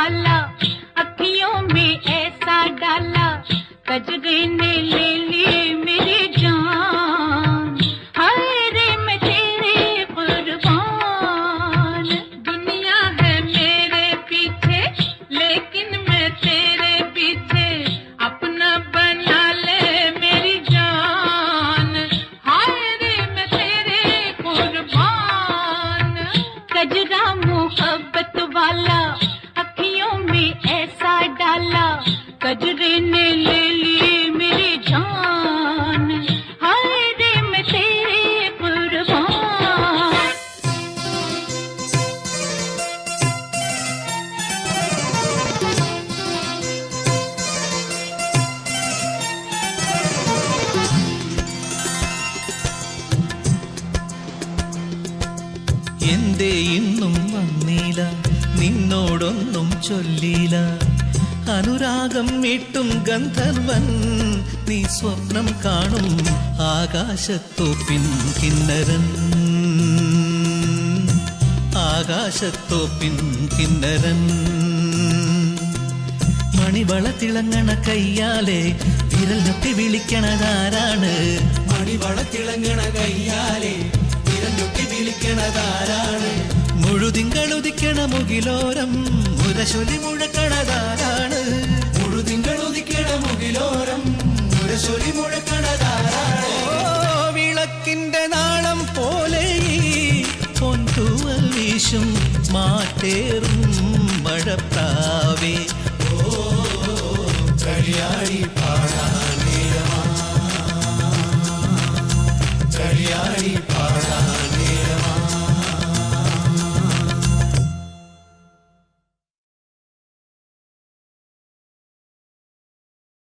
वाला अखियों में ऐसा डाला कजरे ने ले ली मेरी जान हाय रे मैं तेरे कुर्बान दुनिया है मेरे पीछे लेकिन मैं तेरे पीछे अपना बना ले मेरी जान हाय रे मैं तेरे कुर्बान कजरा मोहब्बत वाला अखियों में ऐसा डाला कजरे ने ले ली मेरी जान हाय रे मैं तेरे कुर्बान എന്തേ ഇന്നും വന്നീല നിന്നോടൊന്നും ചൊല്ലില അനുരാഗം മീട്ടും ഗന്ധർവൻ നീ സ്വപ്നം കാണും ആകാശത്തോപ്പിൻ കിന്നരൻ ആകാശത്തോപ്പിൻ കിന്നരൻ മണിവള തിളങ്ങണ കയ്യാലെ വിരൽ ഞൊട്ടി വിളിക്കണതാരാണ് മണിവള തിളങ്ങണ കയ്യാലെ വിരൽ ഞൊട്ടി വിളിക്കണതാരാണ് മുഴുതിങ്കളുദിക്കണ മുകിലോരം മുരശൊലി മുഴക്കണതാരാണ് മുഴുതിങ്കളുദിക്കണ മുകിലോരം മുരശൊലി മുഴക്കണതാരാണ് ഓ വിളക്കിന്റെ നാളം പോലെ ഈ പൊൻതൂവൽ വീശും മാറ്റേറും മഴപ്രാവേ ഓ കളിയാടി പാടാൻ നേരമാ കളിയാടി